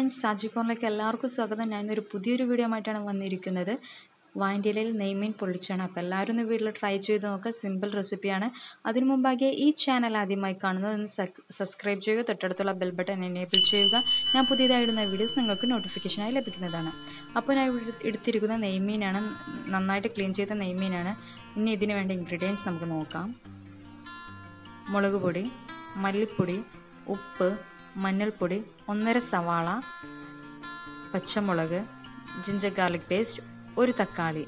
friends Saji കോർണിലേക്ക് എല്ലാവർക്കും സ്വാഗതം ഞാൻ ഇന്നൊരു പുതിയൊരു വീഡിയോ ആയിട്ടാണ് വന്നിരിക്കുന്നത് വായൻ്റെലയിൽ നെയ്മീൻ പൊള്ളിച്ചാണ് അപ്പോൾ എല്ലാവരും ഒന്ന് വീട്ടിൽ ട്രൈ ചെയ്ത് നോക്കുക സിമ്പിൾ റെസിപ്പിയാണ് അതിനു മുമ്പാകെ ഈ ചാനൽ ആദ്യമായി കാണുന്നത് ഒന്ന് സബ്സ്ക്രൈബ് ചെയ്യുക തൊട്ടടുത്തുള്ള ബെൽ ബട്ടൺ എനേബിൾ ചെയ്യുക ഞാൻ പുതിയതായിടുന്ന വീഡിയോസ് നിങ്ങൾക്ക് നോട്ടിഫിക്കേഷനായി ലഭിക്കുന്നതാണ് അപ്പോൾ ഞാൻ ഇവിടെ എടുത്തിരിക്കുന്ന നെയ്മീനാണ് നന്നായിട്ട് ക്ലീൻ ചെയ്ത നെയ്മീനാണ് ഇനി ഇതിന് വേണ്ട ഇൻഗ്രീഡിയൻസ് നമുക്ക് നോക്കാം മുളക് പൊടി മല്ലിപ്പൊടി ഉപ്പ് മഞ്ഞൾപ്പൊടി ഒന്നര സവാള പച്ചമുളക് ജിഞ്ചർ ഗാർലിക് പേസ്റ്റ് ഒരു തക്കാളി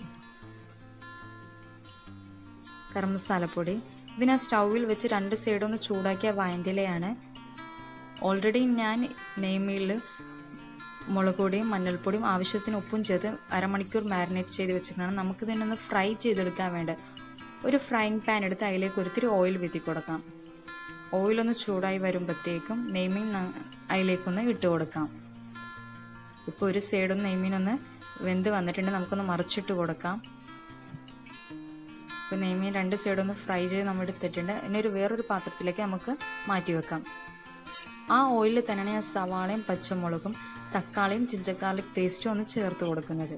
ഗരം മസാലപ്പൊടി ഇത് ഞാൻ സ്റ്റൗവിൽ വെച്ച് രണ്ട് സൈഡും ഒന്ന് ചൂടാക്കിയ വയൻ്റിലയാണ് ഓൾറെഡി ഞാൻ നെയ്മീൽ മുളക് പൊടിയും മഞ്ഞൾപ്പൊടിയും ആവശ്യത്തിന് ഉപ്പും ചേർത്ത് അരമണിക്കൂർ മാരിനേറ്റ് ചെയ്ത് വെച്ചിട്ടാണ് നമുക്ക് ഇതിനൊന്ന് ഫ്രൈ ചെയ്തെടുക്കാൻ വേണ്ടത് ഒരു ഫ്രൈങ് പാൻ എടുത്ത് അതിലേക്ക് ഒരിത്തിരി ഓയിൽ വിത്തി കൊടുക്കാം ഓയിലൊന്ന് ചൂടായി വരുമ്പോഴത്തേക്കും നെയ്മീൻ അതിലേക്കൊന്ന് ഇട്ട് കൊടുക്കാം ഇപ്പോൾ ഒരു സൈഡൊന്ന് നെയ്മീനൊന്ന് വെന്ത് വന്നിട്ടുണ്ട് നമുക്കൊന്ന് മറിച്ചിട്ട് കൊടുക്കാം ഇപ്പോൾ നെയ്മീൻ രണ്ട് സൈഡൊന്ന് ഫ്രൈ ചെയ്ത് നമ്മൾ എടുത്തിട്ടുണ്ട് ഇനി ഒരു വേറൊരു പാത്രത്തിലേക്ക് നമുക്ക് മാറ്റി വെക്കാം ആ ഓയിലിൽ തന്നെയാണ് ഞാൻ സവാളയും പച്ചമുളകും തക്കാളിയും ജിഞ്ചർ ഗാർലിക് പേസ്റ്റും ഒന്ന് ചേർത്ത് കൊടുക്കുന്നത്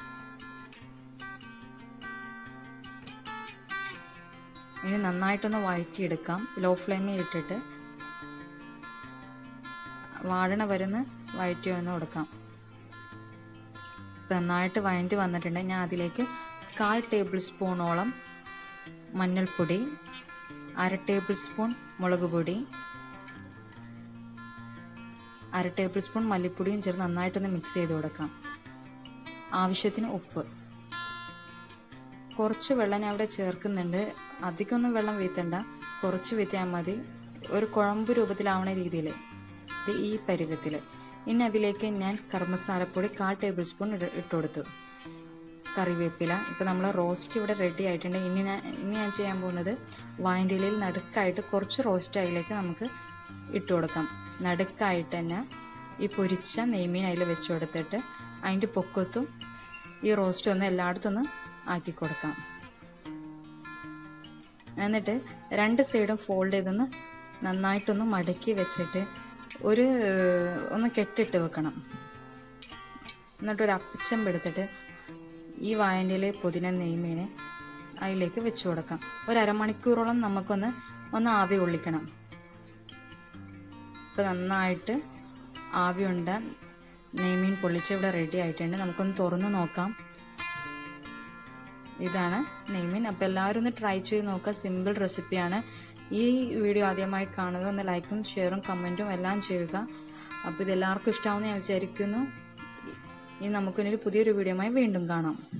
ഇനി നന്നായിട്ടൊന്ന് വഴറ്റിയെടുക്കാം ലോ ഫ്ലെയിമിൽ ഇട്ടിട്ട് വാഴണ വരുന്ന് വഴറ്റി വന്ന് കൊടുക്കാം നന്നായിട്ട് വഴറ്റി വന്നിട്ടുണ്ട് ഞാൻ അതിലേക്ക് കാൽ ടേബിൾ സ്പൂണോളം മഞ്ഞൾപ്പൊടി അര ടേബിൾ സ്പൂൺ മുളക് പൊടി അര ടേബിൾ സ്പൂൺ മല്ലിപ്പൊടിയും ചേർത്ത് നന്നായിട്ടൊന്ന് മിക്സ് ചെയ്ത് കൊടുക്കാം ആവശ്യത്തിന് ഉപ്പ് കുറച്ച് വെള്ളം ഞാൻ ഇവിടെ ചേർക്കുന്നുണ്ട് അധികമൊന്നും വെള്ളം വീത്തണ്ട കുറച്ച് വീത്തിയാൽ മതി ഒരു കുഴമ്പ് രൂപത്തിലാവണ രീതിയിൽ ഇത് ഈ പരുവത്തിൽ ഇനി അതിലേക്ക് ഞാൻ കർമ്മസാലപ്പൊടി കാൽ ടേബിൾ സ്പൂൺ ഇട്ട് കൊടുത്തു കറിവേപ്പില ഇപ്പോൾ നമ്മൾ റോസ്റ്റ് ഇവിടെ റെഡി ആയിട്ടുണ്ട് ഇനി ഞാൻ ഇനി ഞാൻ ചെയ്യാൻ പോകുന്നത് വായൻ്റെലയിൽ നടുക്കായിട്ട് കുറച്ച് റോസ്റ്റ് അതിലേക്ക് നമുക്ക് ഇട്ട് കൊടുക്കാം നടുക്കായിട്ട് തന്നെ ഈ പൊരിച്ച നെയ്മീൻ അതിൽ വെച്ച് കൊടുത്തിട്ട് അതിൻ്റെ പൊക്കത്തും ഈ റോസ്റ്റ് ഒന്ന് എല്ലായിടത്തും ഒന്ന് ആക്കി കൊടുക്കാം എന്നിട്ട് രണ്ട് സൈഡും ഫോൾഡ് ചെയ്തൊന്ന് നന്നായിട്ടൊന്ന് മടക്കി വെച്ചിട്ട് ഒരു ഒന്ന് കെട്ടിട്ട് വെക്കണം എന്നിട്ട് ഒരു അപ്പച്ചമ്പ് എടുത്തിട്ട് ഈ വായൻ്റെയിലെ പുതിന നെയ്മീനെ അതിലേക്ക് വെച്ച് കൊടുക്കാം ഒരു അരമണിക്കൂറോളം നമുക്കൊന്ന് ഒന്ന് ആവി കൊള്ളിക്കണം ഇപ്പോൾ നന്നായിട്ട് ആവി ഉണ്ട് നെയ്മീൻ പൊള്ളിച്ച് ഇവിടെ റെഡി ആയിട്ടുണ്ട് നമുക്കൊന്ന് തുറന്ന് നോക്കാം ഇതാണ് നെയ്മീൻ അപ്പോൾ എല്ലാവരും ഒന്ന് ട്രൈ ചെയ്ത് നോക്കുക സിമ്പിൾ റെസിപ്പിയാണ് ഈ വീഡിയോ ആദ്യമായി കാണുക ഒന്ന് ലൈക്കും ഷെയറും കമൻറ്റും എല്ലാം ചെയ്യുക അപ്പോൾ ഇത് എല്ലാവർക്കും ഇഷ്ടമാവുമെന്ന് ഞാൻ വിചാരിക്കുന്നു ഇനി നമുക്കിനൊരു പുതിയൊരു വീഡിയോയുമായി വീണ്ടും കാണാം